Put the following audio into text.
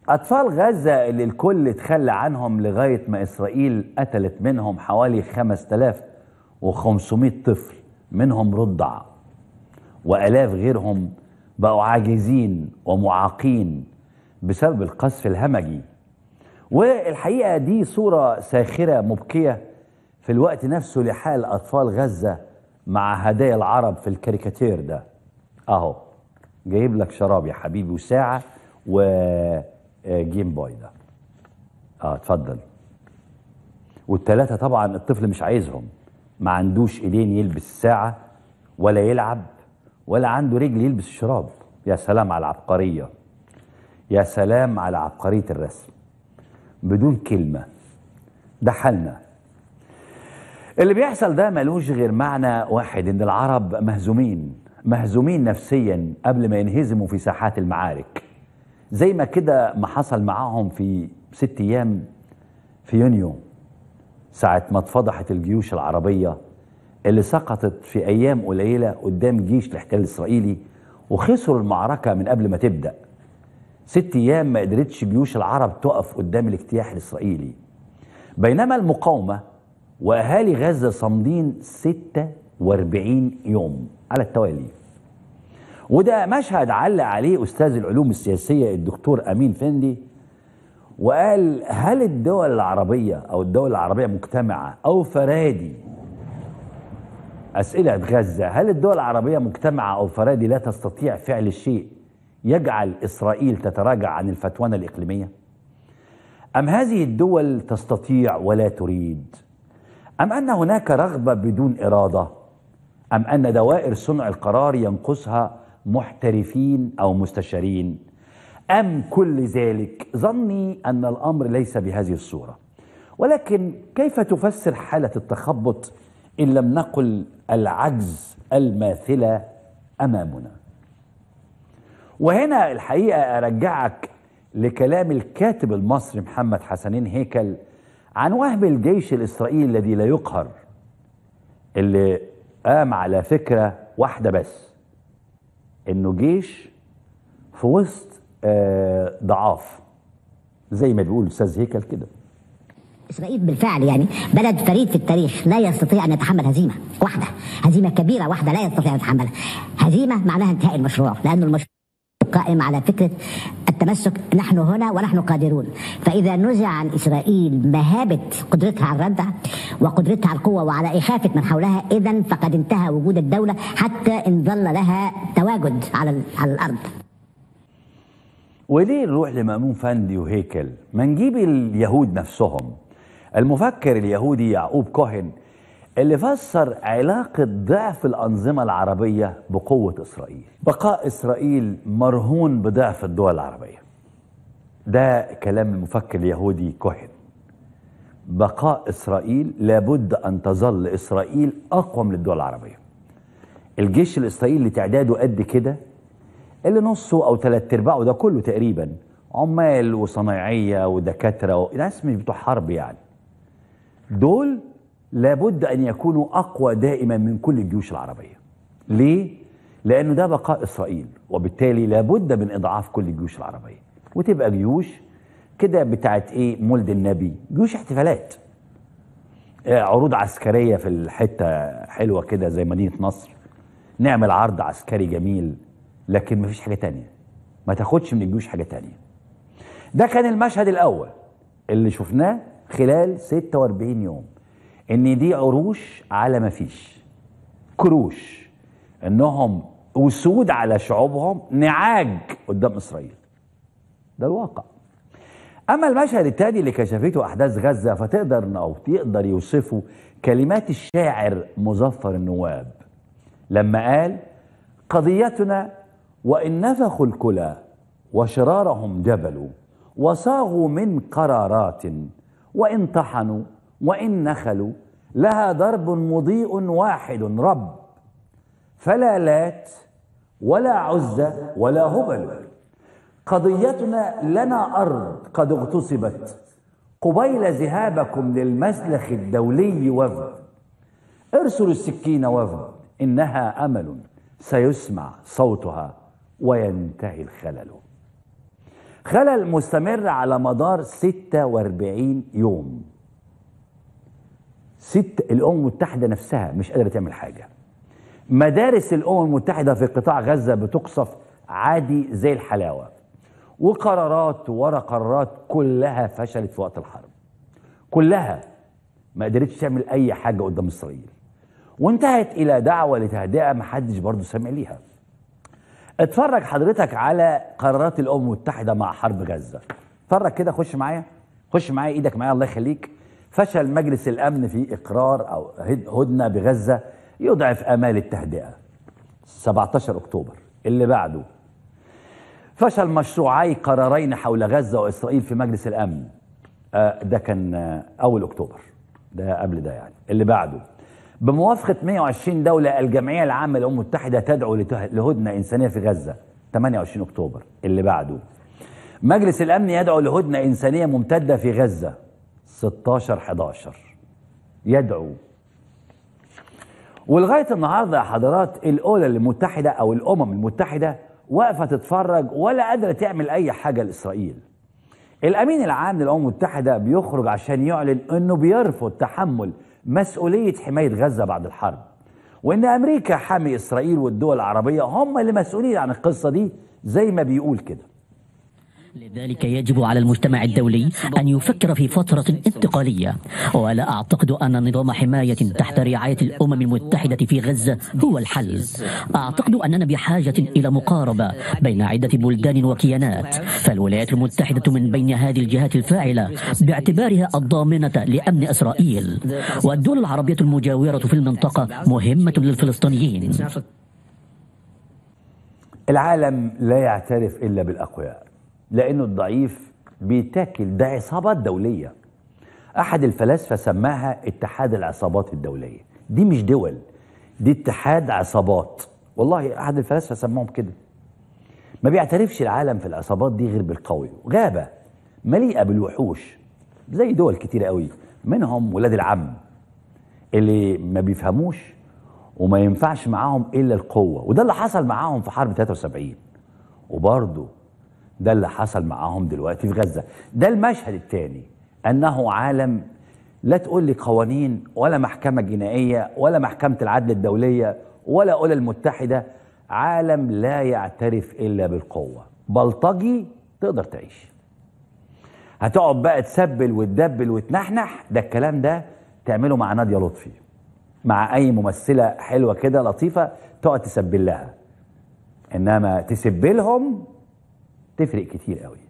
أطفال غزة اللي الكل اتخلى عنهم لغاية ما إسرائيل قتلت منهم حوالي 5500 طفل منهم رضع وآلاف غيرهم بقوا عاجزين ومعاقين بسبب القذف الهمجي والحقيقة دي صورة ساخرة مبكية في الوقت نفسه لحال أطفال غزة مع هدايا العرب في الكاريكاتير ده أهو جايب لك شراب يا حبيبي وساعة وجيم بوي ده اه اتفضل والتلاتة طبعا الطفل مش عايزهم ما عندوش ايدين يلبس الساعة ولا يلعب ولا عنده رجل يلبس الشراب يا سلام على العبقرية يا سلام على عبقرية الرسم بدون كلمة ده حالنا اللي بيحصل ده ملوش غير معنى واحد ان العرب مهزومين مهزومين نفسيا قبل ما ينهزموا في ساحات المعارك زي ما كده ما حصل معاهم في ست ايام في يونيو ساعة ما اتفضحت الجيوش العربية اللي سقطت في ايام قليلة قدام جيش الاحتلال الاسرائيلي وخسروا المعركة من قبل ما تبدأ ست ايام ما قدرتش جيوش العرب تقف قدام الاجتياح الاسرائيلي بينما المقاومة واهالي غزة صامدين 46 يوم على التوالي وده مشهد علق عليه استاذ العلوم السياسيه الدكتور امين فندي وقال هل الدول العربيه او الدول العربيه مجتمعه او فرادي اسئله غزه هل الدول العربيه مجتمعه او فرادي لا تستطيع فعل الشيء يجعل اسرائيل تتراجع عن الفتوانه الاقليميه ام هذه الدول تستطيع ولا تريد ام ان هناك رغبه بدون اراده ام ان دوائر صنع القرار ينقصها محترفين او مستشارين ام كل ذلك ظني ان الامر ليس بهذه الصوره ولكن كيف تفسر حاله التخبط ان لم نقل العجز الماثله امامنا وهنا الحقيقه ارجعك لكلام الكاتب المصري محمد حسنين هيكل عن وهم الجيش الاسرائيلي الذي لا يقهر اللي قام على فكره واحده بس انه جيش في وسط آه ضعاف زي ما بيقول الاستاذ هيكل كده اسرائيل بالفعل يعني بلد فريد في التاريخ لا يستطيع ان يتحمل هزيمه واحده هزيمه كبيره واحده لا يستطيع ان يتحملها هزيمه معناها انتهاء المشروع لانه المشروع قائم على فكره التمسك نحن هنا ونحن قادرون فاذا نزع عن اسرائيل مهابه قدرتها على الردع وقدرتها على القوه وعلى اخافه من حولها اذا فقد انتهى وجود الدوله حتى ان ظل لها تواجد على على الارض وليه نروح لمأمون فندي وهيكل ما نجيب اليهود نفسهم المفكر اليهودي يعقوب كوهن اللي فسر علاقة ضعف الأنظمة العربية بقوة إسرائيل بقاء إسرائيل مرهون بضعف الدول العربية ده كلام المفكر اليهودي كوهن بقاء إسرائيل لابد أن تظل إسرائيل أقوى من الدول العربية الجيش الإسرائيلي اللي تعداده قد كده اللي نصه أو ثلاث أرباعه ده كله تقريبا عمال وصنايعية ودكاترة و... ناس مش بتوع حرب يعني دول لابد ان يكونوا اقوى دائما من كل الجيوش العربيه. ليه؟ لانه ده بقاء اسرائيل وبالتالي لابد من اضعاف كل الجيوش العربيه وتبقى جيوش كده بتاعت ايه مولد النبي جيوش احتفالات آه، عروض عسكريه في الحته حلوه كده زي مدينه نصر نعمل عرض عسكري جميل لكن مفيش حاجه تانية ما تاخدش من الجيوش حاجه تانية ده كان المشهد الاول اللي شفناه خلال 46 يوم ان دي عروش على ما فيش كروش انهم اسود على شعوبهم نعاج قدام اسرائيل ده الواقع اما المشهد التاني اللي كشفته احداث غزه فتقدر او تقدر يوصفه كلمات الشاعر مظفر النواب لما قال قضيتنا وان نفخوا الكلى وشرارهم جبلوا وصاغوا من قرارات وان طحنوا وان نخلوا لها ضرب مضيء واحد رب فلا لات ولا عزة ولا هبل قضيتنا لنا أرض قد اغتصبت قبيل ذهابكم للمسلخ الدولي وفد ارسلوا السكين وفد إنها أمل سيسمع صوتها وينتهي الخلل خلل مستمر على مدار 46 يوم ست الامم المتحده نفسها مش قادره تعمل حاجه مدارس الامم المتحده في قطاع غزه بتقصف عادي زي الحلاوه وقرارات ورا قرارات كلها فشلت في وقت الحرب كلها ما قدرتش تعمل اي حاجه قدام اسرائيل وانتهت الى دعوه لتهدئه ما حدش برضه سمع ليها اتفرج حضرتك على قرارات الامم المتحده مع حرب غزه اتفرج كده خش معايا خش معايا ايدك معايا الله يخليك فشل مجلس الامن في اقرار او هد- هدنه بغزه يضعف امال التهدئه 17 اكتوبر اللي بعده فشل مشروعي قرارين حول غزه واسرائيل في مجلس الامن آه، ده كان آه، اول اكتوبر ده قبل ده يعني اللي بعده بموافقه 120 دوله الجمعيه العامه للامم المتحده تدعو لته- لهدنه انسانيه في غزه 28 اكتوبر اللي بعده مجلس الامن يدعو لهدنه انسانيه ممتده في غزه 16 11 يدعو ولغايه النهارده يا حضرات الاولى المتحده او الامم المتحده واقفه تتفرج ولا قادره تعمل اي حاجه لاسرائيل. الامين العام للامم المتحده بيخرج عشان يعلن انه بيرفض تحمل مسؤوليه حمايه غزه بعد الحرب. وان امريكا حامي اسرائيل والدول العربيه هم اللي مسؤولين عن القصه دي زي ما بيقول كده. لذلك يجب على المجتمع الدولي أن يفكر في فترة انتقالية ولا أعتقد أن نظام حماية تحت رعاية الأمم المتحدة في غزة هو الحل أعتقد أننا بحاجة إلى مقاربة بين عدة بلدان وكيانات فالولايات المتحدة من بين هذه الجهات الفاعلة باعتبارها الضامنة لأمن إسرائيل والدول العربية المجاورة في المنطقة مهمة للفلسطينيين العالم لا يعترف الا بالاقوياء لانه الضعيف بيتاكل ده عصابات دوليه احد الفلاسفه سماها اتحاد العصابات الدوليه دي مش دول دي اتحاد عصابات والله احد الفلاسفه سماهم كده ما بيعترفش العالم في العصابات دي غير بالقوي غابه مليئه بالوحوش زي دول كتيره قوي منهم ولاد العم اللي ما بيفهموش وما ينفعش معاهم الا القوه وده اللي حصل معاهم في حرب 73 وبرضه ده اللي حصل معاهم دلوقتي في غزه ده المشهد الثاني انه عالم لا تقول لي قوانين ولا محكمه جنائيه ولا محكمه العدل الدوليه ولا الامم المتحده عالم لا يعترف الا بالقوه بلطجي تقدر تعيش هتقعد بقى تسبل وتدبل وتنحنح ده الكلام ده تعمله مع ناديه لطفي مع اي ممثله حلوه كده لطيفه تقعد تسبل لها انما تسبلهم تفرق كتير قوي